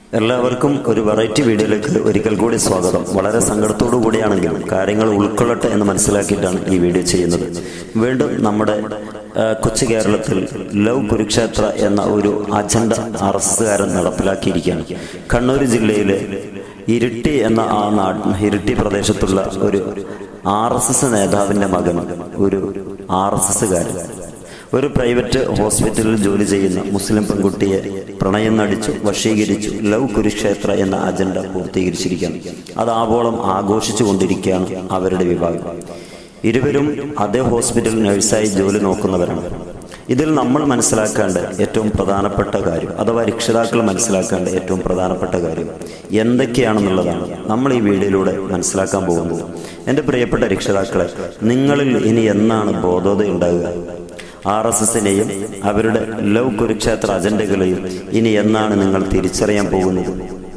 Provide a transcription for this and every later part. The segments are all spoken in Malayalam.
എല്ലാവർക്കും ഒരു വെറൈറ്റി വീഡിയോയിലേക്ക് ഒരിക്കൽ കൂടി സ്വാഗതം വളരെ സങ്കടത്തോടു കൂടിയാണെങ്കിലും കാര്യങ്ങൾ ഉൾക്കൊള്ളട്ടെ എന്ന് മനസ്സിലാക്കിയിട്ടാണ് ഈ വീഡിയോ ചെയ്യുന്നത് വീണ്ടും നമ്മുടെ ആ, കൊച്ചു കേരളത്തിൽ ലവ് കുരുക്ഷേത്ര എന്ന ഒരു അജണ്ട ആർ എസ് എസ്സുകാരൻ നടപ്പിലാക്കിയിരിക്കുകയാണ് കണ്ണൂർ ജില്ലയിലെ ഇരിട്ടി എന്ന ആ നാട് ഇരിട്ടി പ്രദേശത്തുള്ള ഒരു ആർ എസ് എസ് നേതാവിന്റെ മകൻ ഒരു ആർ എസ് എസ്സുകാരൻ ഒരു പ്രൈവറ്റ് ഹോസ്പിറ്റലിൽ ജോലി ചെയ്യുന്ന മുസ്ലിം പെൺകുട്ടിയെ പ്രണയം നടിച്ചു വശീകരിച്ചു ലവ് കുരുക്ഷേത്ര എന്ന അജണ്ട പൂർത്തീകരിച്ചിരിക്കുകയാണ് അത് ആവോളം ആഘോഷിച്ചു കൊണ്ടിരിക്കുകയാണ് അവരുടെ വിഭാഗം ഇരുവരും അതേ ഹോസ്പിറ്റൽ നഴ്സായി ജോലി നോക്കുന്നവരാണ് ഇതിൽ നമ്മൾ മനസ്സിലാക്കേണ്ട ഏറ്റവും പ്രധാനപ്പെട്ട കാര്യം അഥവാ രക്ഷിതാക്കൾ മനസ്സിലാക്കേണ്ട ഏറ്റവും പ്രധാനപ്പെട്ട കാര്യം എന്തൊക്കെയാണെന്നുള്ളതാണ് നമ്മൾ ഈ വീഡിയോയിലൂടെ മനസ്സിലാക്കാൻ പോകുന്നത് എൻ്റെ പ്രിയപ്പെട്ട രക്ഷിതാക്കളെ നിങ്ങളിൽ ഇനി എന്നാണ് ബോധോദയം ഉണ്ടാകുക ആർ എസ് എസിനെയും അവരുടെ ലവ് കുരുക്ഷേത്ര അജണ്ടകളെയും ഇനി എന്നാണ് നിങ്ങൾ തിരിച്ചറിയാൻ പോകുന്നത്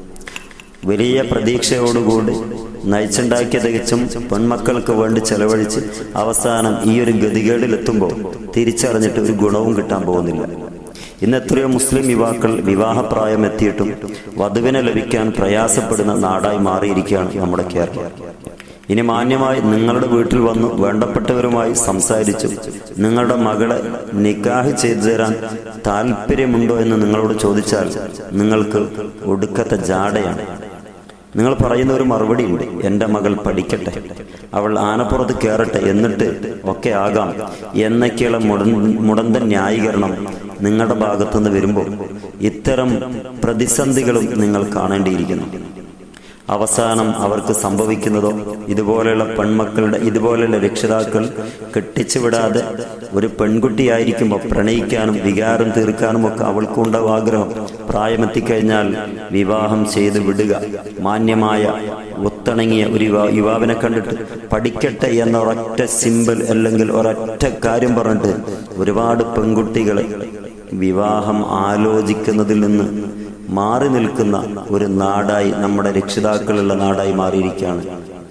വലിയ പ്രതീക്ഷയോടുകൂടി നയിച്ചുണ്ടാക്കിയ തികച്ചും പെൺമക്കൾക്ക് വേണ്ടി ചെലവഴിച്ച് അവസാനം ഈ ഒരു ഗതികേടിലെത്തുമ്പോൾ തിരിച്ചറിഞ്ഞിട്ട് ഒരു ഗുണവും കിട്ടാൻ പോകുന്നില്ല ഇന്ന് എത്രയോ മുസ്ലിം യുവാക്കൾ വിവാഹപ്രായം എത്തിയിട്ടും വധുവിനെ ലഭിക്കാൻ പ്രയാസപ്പെടുന്ന നാടായി മാറിയിരിക്കുകയാണ് നമ്മുടെ കേരളം ഇനി മാന്യമായി നിങ്ങളുടെ വീട്ടിൽ വന്ന് വേണ്ടപ്പെട്ടവരുമായി സംസാരിച്ചു നിങ്ങളുടെ മകളെ നിക്കാഹ് ചെയ്തു തരാൻ താല്പര്യമുണ്ടോ എന്ന് നിങ്ങളോട് ചോദിച്ചാൽ നിങ്ങൾക്ക് ഒടുക്കത്തെ ജാടയാണ് നിങ്ങൾ പറയുന്ന ഒരു മറുപടി ഉണ്ട് എൻ്റെ മകൾ പഠിക്കട്ടെ അവൾ ആനപ്പുറത്ത് കയറട്ടെ എന്നിട്ട് ഒക്കെ ആകാം എന്നൊക്കെയുള്ള മുടൻ മുടന്തൻ ന്യായീകരണം നിങ്ങളുടെ ഭാഗത്തുനിന്ന് വരുമ്പോൾ ഇത്തരം പ്രതിസന്ധികളും നിങ്ങൾ കാണേണ്ടിയിരിക്കുന്നു അവസാനം അവർക്ക് സംഭവിക്കുന്നതോ ഇതുപോലെയുള്ള പെൺമക്കളുടെ ഇതുപോലെയുള്ള രക്ഷിതാക്കൾ കെട്ടിച്ചുവിടാതെ ഒരു പെൺകുട്ടിയായിരിക്കുമ്പോൾ പ്രണയിക്കാനും വികാരം തീർക്കാനും ഒക്കെ അവൾക്കുണ്ടാവും ആഗ്രഹം പ്രായമെത്തിക്കഴിഞ്ഞാൽ വിവാഹം ചെയ്ത് വിടുക മാന്യമായ ഒത്തിണങ്ങിയ ഒരു യുവാ യുവാവിനെ കണ്ടിട്ട് പഠിക്കട്ടെ എന്ന ഒരൊറ്റ സിമ്പിൾ അല്ലെങ്കിൽ ഒരൊറ്റ കാര്യം പറഞ്ഞിട്ട് ഒരുപാട് പെൺകുട്ടികളെ വിവാഹം ആലോചിക്കുന്നതിൽ നിന്ന് മാറി നിൽക്കുന്ന ഒരു നാടായി നമ്മുടെ രക്ഷിതാക്കളുള്ള നാടായി മാറിയിരിക്കുകയാണ്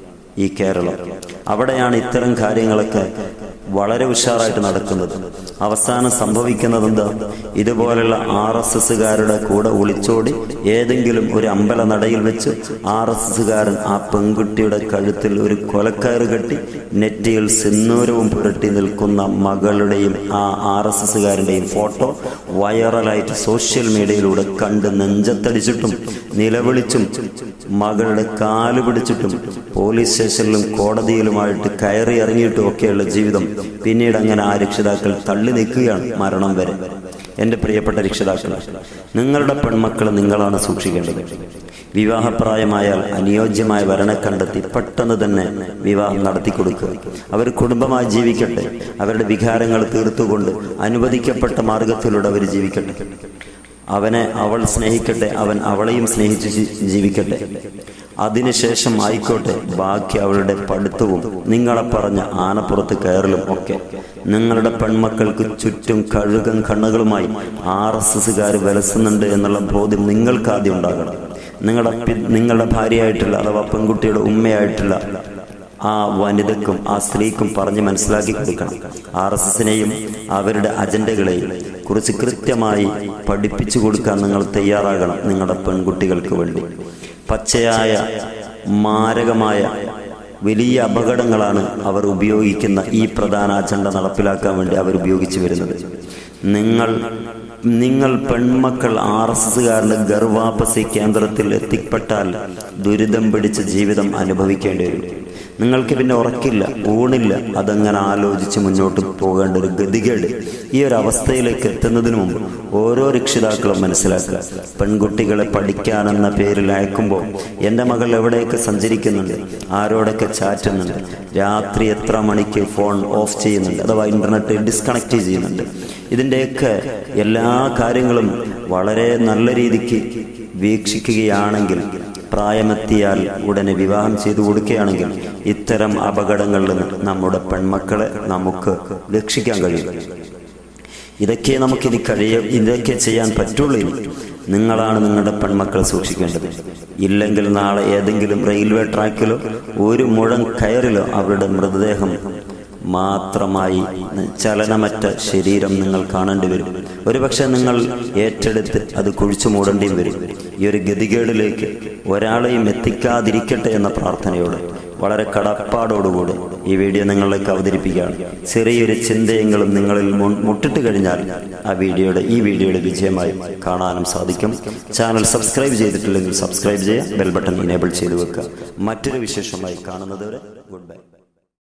ഈ കേരളം അവിടെയാണ് ഇത്തരം കാര്യങ്ങളൊക്കെ വളരെ ഉഷാറായിട്ട് നടക്കുന്നത് അവസാനം സംഭവിക്കുന്നത് എന്താ ഇതുപോലുള്ള ആർ എസ് എസുകാരുടെ കൂടെ ഒളിച്ചോടി ഏതെങ്കിലും ഒരു അമ്പല നടയിൽ വെച്ച് ആർ എസ് എസുകാരൻ ആ പെൺകുട്ടിയുടെ കഴുത്തിൽ ഒരു കൊലക്കയറ് കെട്ടി നെറ്റിയിൽ സിന്നൂരവും പുരട്ടി നിൽക്കുന്ന മകളുടെയും ആ ആർ എസ് എസുകാരൻ്റെയും ഫോട്ടോ വൈറലായിട്ട് സോഷ്യൽ മീഡിയയിലൂടെ കണ്ട് നെഞ്ചത്തടിച്ചിട്ടും നിലവിളിച്ചും മകളുടെ കാല് പിടിച്ചിട്ടും പോലീസ് സ്റ്റേഷനിലും കോടതിയിലുമായിട്ട് കയറി ഇറങ്ങിയിട്ടും ഒക്കെയുള്ള ജീവിതം പിന്നീട് അങ്ങനെ ആ രക്ഷിതാക്കൾ തള്ളി നിൽക്കുകയാണ് മരണം വരെ എൻ്റെ പ്രിയപ്പെട്ട രക്ഷിതാക്കൾ നിങ്ങളുടെ പെൺമക്കളെ നിങ്ങളാണ് സൂക്ഷിക്കേണ്ടത് വിവാഹപ്രായമായാൽ അനുയോജ്യമായ വരനെ കണ്ടെത്തി പെട്ടെന്ന് തന്നെ വിവാഹം നടത്തി കൊടുക്കുക അവർ കുടുംബമായി ജീവിക്കട്ടെ അവരുടെ വികാരങ്ങൾ തീർത്തുകൊണ്ട് അനുവദിക്കപ്പെട്ട മാർഗത്തിലൂടെ അവർ ജീവിക്കട്ടെ അവനെ അവൾ സ്നേഹിക്കട്ടെ അവൻ അവളെയും സ്നേഹിച്ച് ജി- ജീവിക്കട്ടെ അതിനുശേഷം ആയിക്കോട്ടെ ബാക്കി അവളുടെ പഠിത്തവും നിങ്ങളെ പറഞ്ഞ ആനപ്പുറത്ത് കയറലും ഒക്കെ നിങ്ങളുടെ പെൺമക്കൾക്ക് ചുറ്റും കഴുകൻ കണ്ണുകളുമായി ആർ എസ് എസുകാർ വിലസുന്നുണ്ട് എന്നുള്ള ബോധ്യം നിങ്ങൾക്ക് ആദ്യം ഉണ്ടാകണം നിങ്ങളുടെ പി- നിങ്ങളുടെ ഭാര്യയായിട്ടുള്ള അഥവാ പെൺകുട്ടിയുടെ ഉമ്മയായിട്ടുള്ള ആ വനിതക്കും ആ സ്ത്രീക്കും പറഞ്ഞ് മനസ്സിലാക്കി കൊടുക്കണം ആർ എസ് എസിനെയും അവരുടെ അജണ്ടകളെയും കുറിച്ച് കൃത്യമായി പഠിപ്പിച്ചു കൊടുക്കാൻ നിങ്ങൾ തയ്യാറാകണം നിങ്ങളുടെ പെൺകുട്ടികൾക്ക് വേണ്ടി പച്ചയായ മാരകമായ വലിയ അപകടങ്ങളാണ് അവർ ഉപയോഗിക്കുന്ന ഈ പ്രധാന അജണ്ട നടപ്പിലാക്കാൻ വേണ്ടി അവർ ഉപയോഗിച്ചു വരുന്നത് നിങ്ങൾ നിങ്ങൾ പെൺമക്കൾ ആർ എസ് എസുകാരുടെ ഗർഭാപസി കേന്ദ്രത്തിൽ എത്തിപ്പെട്ടാൽ ദുരിതം പിടിച്ച ജീവിതം അനുഭവിക്കേണ്ടി വരും നിങ്ങൾക്ക് പിന്നെ ഉറക്കില്ല ഊണില്ല അതങ്ങനെ ആലോചിച്ച് മുന്നോട്ട് പോകേണ്ട ഒരു ഗതികേട് ഈ ഒരു അവസ്ഥയിലേക്ക് എത്തുന്നതിന് മുമ്പ് ഓരോ രക്ഷിതാക്കളും മനസ്സിലാക്കുക പെൺകുട്ടികളെ പഠിക്കാനെന്ന പേരിൽ അയക്കുമ്പോൾ എൻ്റെ മകൾ എവിടെയൊക്കെ സഞ്ചരിക്കുന്നുണ്ട് ആരോടൊക്കെ ചാറ്റുന്നുണ്ട് രാത്രി എത്ര മണിക്ക് ഫോൺ ഓഫ് ചെയ്യുന്നുണ്ട് അഥവാ ഇന്റർനെറ്റ് ഡിസ്കണക്ട് ചെയ്യുന്നുണ്ട് ഇതിൻ്റെയൊക്കെ എല്ലാ കാര്യങ്ങളും വളരെ നല്ല രീതിക്ക് വീക്ഷിക്കുകയാണെങ്കിൽ പ്രായമെത്തിയാൽ ഉടനെ വിവാഹം ചെയ്തു കൊടുക്കുകയാണെങ്കിൽ ഇത്തരം അപകടങ്ങളിൽ നിന്ന് നമ്മുടെ പെൺമക്കളെ നമുക്ക് രക്ഷിക്കാൻ കഴിയും ഇതൊക്കെ നമുക്കിനി കഴിയ ഇതൊക്കെ ചെയ്യാൻ പറ്റുള്ളൂ ഇനി. നിങ്ങളാണ് നിങ്ങളുടെ പെൺമക്കളെ സൂക്ഷിക്കേണ്ടത് ഇല്ലെങ്കിൽ നാളെ ഏതെങ്കിലും റെയിൽവേ ട്രാക്കിലോ ഒരു മുഴം കയറിലോ അവരുടെ മൃതദേഹം മാത്രമായി ചലനമറ്റ ശരീരം നിങ്ങൾ കാണേണ്ടി വരും ഒരുപക്ഷെ നിങ്ങൾ ഏറ്റെടുത്ത് അത് കുഴിച്ചു മൂടേണ്ടിയും വരും ഈ ഒരു ഗതികേടിലേക്ക് ഒരാളെയും എത്തിക്കാതിരിക്കട്ടെ എന്ന പ്രാർത്ഥനയോടെ വളരെ കടപ്പാടോടുകൂടി ഈ വീഡിയോ നിങ്ങളിലേക്ക് അവതരിപ്പിക്കുകയാണ് ചെറിയൊരു ചിന്തയെങ്കിലും നിങ്ങളിൽ മു- മുട്ടിട്ട് കഴിഞ്ഞാൽ ആ വീഡിയോയുടെ ഈ വീഡിയോയുടെ വിജയമായി കാണാനും സാധിക്കും ചാനൽ സബ്സ്ക്രൈബ് ചെയ്തിട്ടില്ലെങ്കിൽ സബ്സ്ക്രൈബ് ചെയ്യുക ബെൽ ബട്ടൺ ഇനേബിൾ ചെയ്തു വെക്കുക മറ്റൊരു വിശേഷമായി കാണുന്നതുവരെ ഗുഡ് ബൈ